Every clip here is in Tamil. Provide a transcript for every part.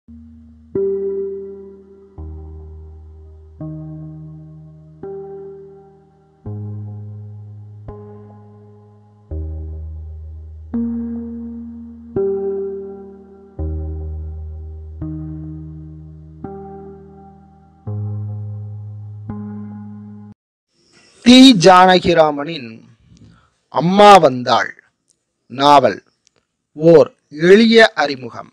தி ஜானகிராமனின் அம்மா வந்தாள் நாவல் ஓர் எளிய அறிமுகம்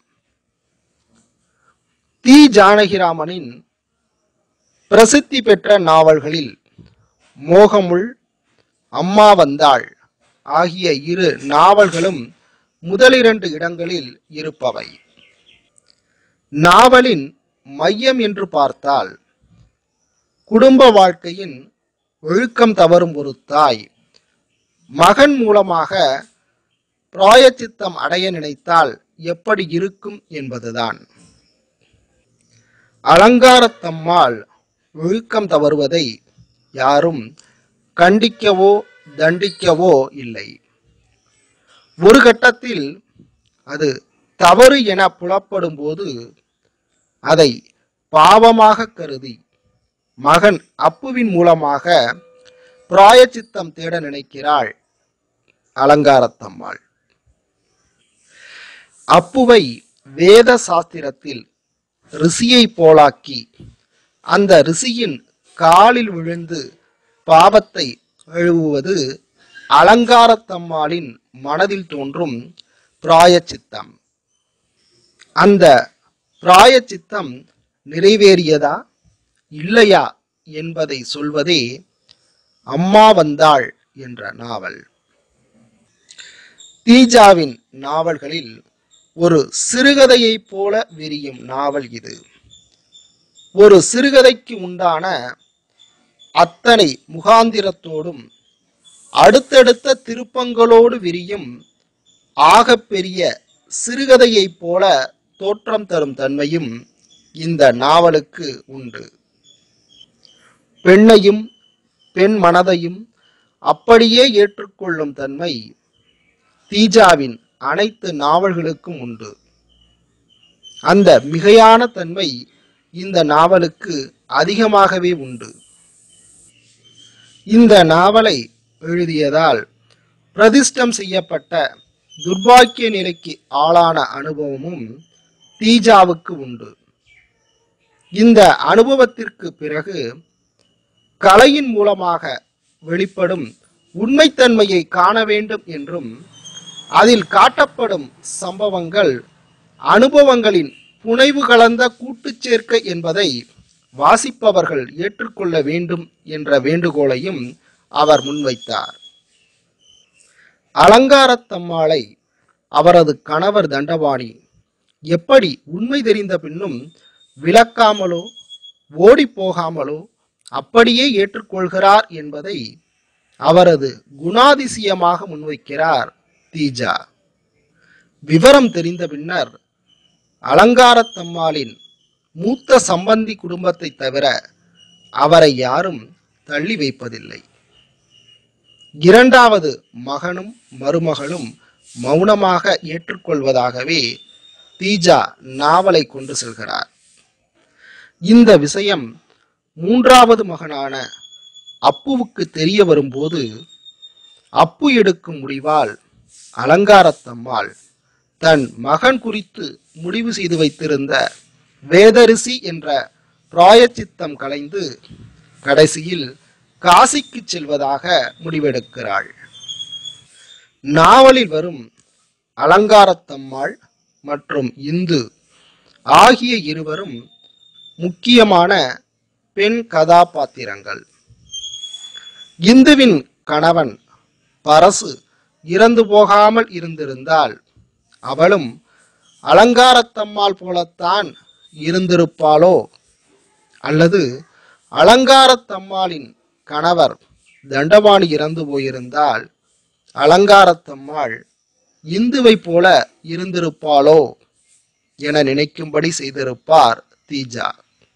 தி ஜானகிராமனின் பிரசித்தி பெற்ற நாவல்களில் மோகமுள் அம்மா வந்தாள் ஆகிய இரு நாவல்களும் முதலிரண்டு இடங்களில் இருப்பவை நாவலின் மையம் என்று பார்த்தால் குடும்ப வாழ்க்கையின் ஒழுக்கம் தவறும் ஒரு தாய் மகன் மூலமாக பிராயச்சித்தம் அடைய நினைத்தால் எப்படி இருக்கும் என்பதுதான் அலங்காரத்தம்மாள் ஒழுக்கம் தவறுவதை யாரும் கண்டிக்கவோ தண்டிக்கவோ இல்லை ஒரு கட்டத்தில் அது தவறு என புலப்படும் போது அதை பாவமாக கருதி மகன் அப்புவின் மூலமாக பிராயச்சித்தம் தேட நினைக்கிறாள் அலங்காரத்தம்மாள் அப்புவை வேத சாஸ்திரத்தில் ரிஷியை போலாக்கி அந்த ரிஷியின் காலில் விழுந்து பாவத்தை கழுவுவது அலங்காரத்தம்மாளின் மனதில் தோன்றும் பிராயச்சித்தம் அந்த பிராயச்சித்தம் நிறைவேறியதா இல்லையா என்பதை சொல்வதே அம்மா வந்தாள் என்ற நாவல் தீஜாவின் நாவல்களில் ஒரு சிறுகதையைப் போல விரியும் நாவல் இது ஒரு சிறுகதைக்கு உண்டான அத்தனை முகாந்திரத்தோடும் அடுத்தடுத்த திருப்பங்களோடு விரியும் ஆகப்பெரிய சிறுகதையைப் போல தோற்றம் தரும் தன்மையும் இந்த நாவலுக்கு உண்டு பெண்ணையும் பெண் மனதையும் அப்படியே ஏற்றுக்கொள்ளும் தன்மை தீஜாவின் அனைத்து நாவல்களுக்கும் உண்டு அந்த மிகையான தன்மை இந்த நாவலுக்கு அதிகமாகவே உண்டு இந்த நாவலை எழுதியதால் பிரதிஷ்டம் செய்யப்பட்ட துர்பாக்கிய நிலைக்கு ஆளான அனுபவமும் தீஜாவுக்கு உண்டு இந்த அனுபவத்திற்கு பிறகு கலையின் மூலமாக வெளிப்படும் உண்மைத்தன்மையை காண வேண்டும் என்றும் அதில் காட்டப்படும் சம்பவங்கள் அனுபவங்களின் புனைவு கலந்த கூட்டுச் சேர்க்கை என்பதை வாசிப்பவர்கள் ஏற்றுக்கொள்ள வேண்டும் என்ற வேண்டுகோளையும் அவர் முன்வைத்தார் அலங்காரத்தம்மாளை அவரது கணவர் தண்டபாணி எப்படி உண்மை தெரிந்த பின்னும் விளக்காமலோ ஓடி போகாமலோ அப்படியே ஏற்றுக்கொள்கிறார் என்பதை அவரது குணாதிசயமாக முன்வைக்கிறார் தீஜா விவரம் தெரிந்த பின்னர் அலங்காரத்தம்மாளின் மூத்த சம்பந்தி குடும்பத்தை தவிர அவரை யாரும் தள்ளி வைப்பதில்லை இரண்டாவது மகனும் மருமகளும் மௌனமாக ஏற்றுக்கொள்வதாகவே தீஜா நாவலை கொண்டு செல்கிறார் இந்த விஷயம் மூன்றாவது மகனான அப்புவுக்கு தெரிய வரும்போது அப்பு எடுக்கும் முடிவால் அலங்காரத்தம்மாள் தன் மகன் குறித்து முடிவு செய்து வைத்திருந்த வேதரிசி என்ற பிராயச்சித்தம் கலைந்து கடைசியில் காசிக்கு செல்வதாக முடிவெடுக்கிறாள் நாவலில் வரும் அலங்காரத்தம்மாள் மற்றும் இந்து ஆகிய இருவரும் முக்கியமான பெண் கதாபாத்திரங்கள் இந்துவின் கணவன் பரசு இறந்து போகாமல் இருந்திருந்தால் அவளும் அலங்காரத்தம்மாள் போலத்தான் இருந்திருப்பாளோ அல்லது அலங்காரத்தம்மாளின் கணவர் தண்டபாணி இறந்து போயிருந்தால் அலங்காரத்தம்மாள் இந்துவை போல இருந்திருப்பாளோ என நினைக்கும்படி செய்திருப்பார் தீஜா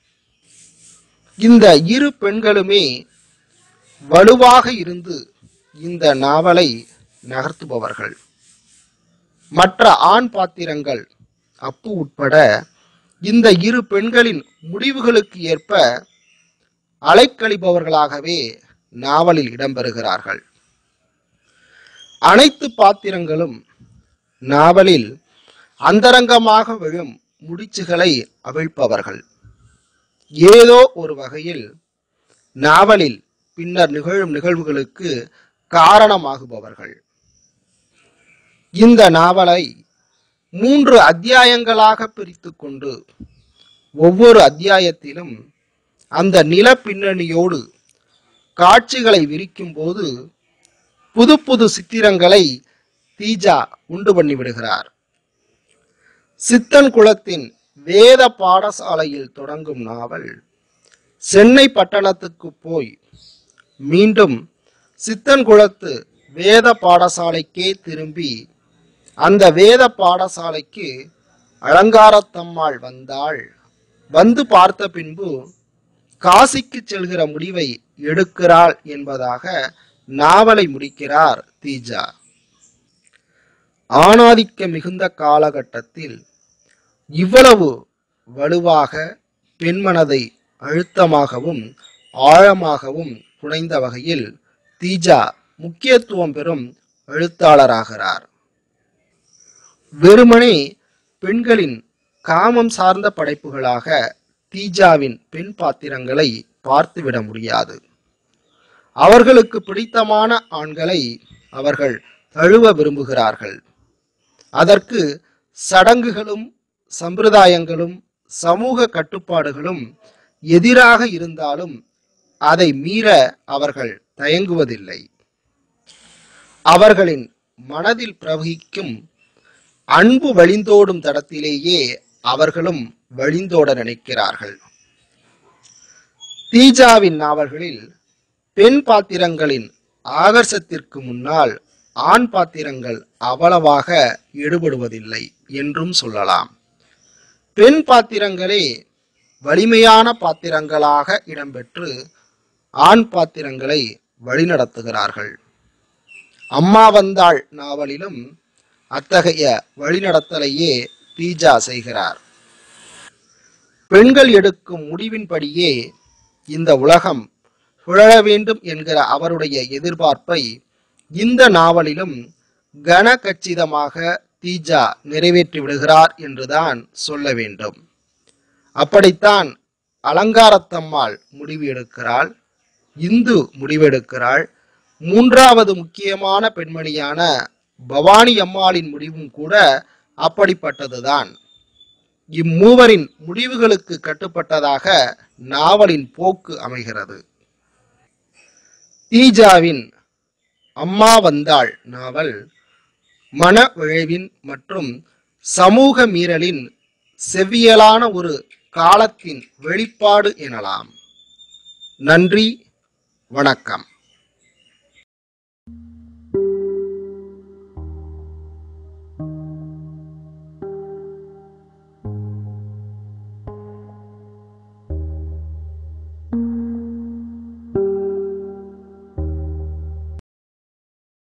இந்த இரு பெண்களுமே வலுவாக இருந்து இந்த நாவலை நகர்த்துபவர்கள் மற்ற ஆண் பாத்திரங்கள் அப்பு உட்பட இந்த இரு பெண்களின் முடிவுகளுக்கு ஏற்ப அலைக்கழிப்பவர்களாகவே நாவலில் இடம்பெறுகிறார்கள் அனைத்து பாத்திரங்களும் நாவலில் அந்தரங்கமாக விழும் முடிச்சுகளை அவிழ்ப்பவர்கள் ஏதோ ஒரு வகையில் நாவலில் பின்னர் நிகழும் நிகழ்வுகளுக்கு காரணமாகுபவர்கள் இந்த நாவலை மூன்று அத்தியாயங்களாக பிரித்து கொண்டு ஒவ்வொரு அத்தியாயத்திலும் அந்த நில பின்னணியோடு காட்சிகளை விரிக்கும் போது புது புது சித்திரங்களை தீஜா உண்டு பண்ணிவிடுகிறார் சித்தன் குளத்தின் வேத பாடசாலையில் தொடங்கும் நாவல் சென்னை பட்டணத்துக்கு போய் மீண்டும் சித்தன் குளத்து வேத பாடசாலைக்கே திரும்பி அந்த வேத பாடசாலைக்கு அலங்காரத்தம்மாள் வந்தாள் வந்து பார்த்த பின்பு காசிக்கு செல்கிற முடிவை எடுக்கிறாள் என்பதாக நாவலை முடிக்கிறார் தீஜா ஆணாதிக்க மிகுந்த காலகட்டத்தில் இவ்வளவு வலுவாக பெண்மனதை அழுத்தமாகவும் ஆழமாகவும் புனைந்த வகையில் தீஜா முக்கியத்துவம் பெறும் எழுத்தாளராகிறார் வெறுமனே பெண்களின் காமம் சார்ந்த படைப்புகளாக தீஜாவின் பெண் பாத்திரங்களை பார்த்துவிட முடியாது அவர்களுக்கு பிடித்தமான ஆண்களை அவர்கள் தழுவ விரும்புகிறார்கள் அதற்கு சடங்குகளும் சம்பிரதாயங்களும் சமூக கட்டுப்பாடுகளும் எதிராக இருந்தாலும் அதை மீற அவர்கள் தயங்குவதில்லை அவர்களின் மனதில் பிரவகிக்கும் அன்பு வழிந்தோடும் தடத்திலேயே அவர்களும் வழிந்தோட நினைக்கிறார்கள் தீஜாவின் நாவல்களில் பெண் பாத்திரங்களின் ஆகர்ஷத்திற்கு முன்னால் ஆண் பாத்திரங்கள் அவ்வளவாக ஈடுபடுவதில்லை என்றும் சொல்லலாம் பெண் பாத்திரங்களே வலிமையான பாத்திரங்களாக இடம்பெற்று ஆண் பாத்திரங்களை வழிநடத்துகிறார்கள் அம்மா வந்தாள் நாவலிலும் அத்தகைய வழிநடத்தலையே தீஜா செய்கிறார் பெண்கள் எடுக்கும் முடிவின்படியே இந்த உலகம் சுழல வேண்டும் என்கிற அவருடைய எதிர்பார்ப்பை இந்த நாவலிலும் கன கச்சிதமாக தீஜா நிறைவேற்றி விடுகிறார் என்றுதான் சொல்ல வேண்டும் அப்படித்தான் அலங்காரத்தம்மாள் முடிவு எடுக்கிறாள் இந்து முடிவெடுக்கிறாள் மூன்றாவது முக்கியமான பெண்மணியான பவானி அம்மாளின் முடிவும் கூட அப்படிப்பட்டதுதான் இம்மூவரின் முடிவுகளுக்கு கட்டுப்பட்டதாக நாவலின் போக்கு அமைகிறது தீஜாவின் அம்மா வந்தாள் நாவல் மன விழைவின் மற்றும் சமூக மீறலின் செவ்வியலான ஒரு காலத்தின் வெளிப்பாடு எனலாம் நன்றி வணக்கம்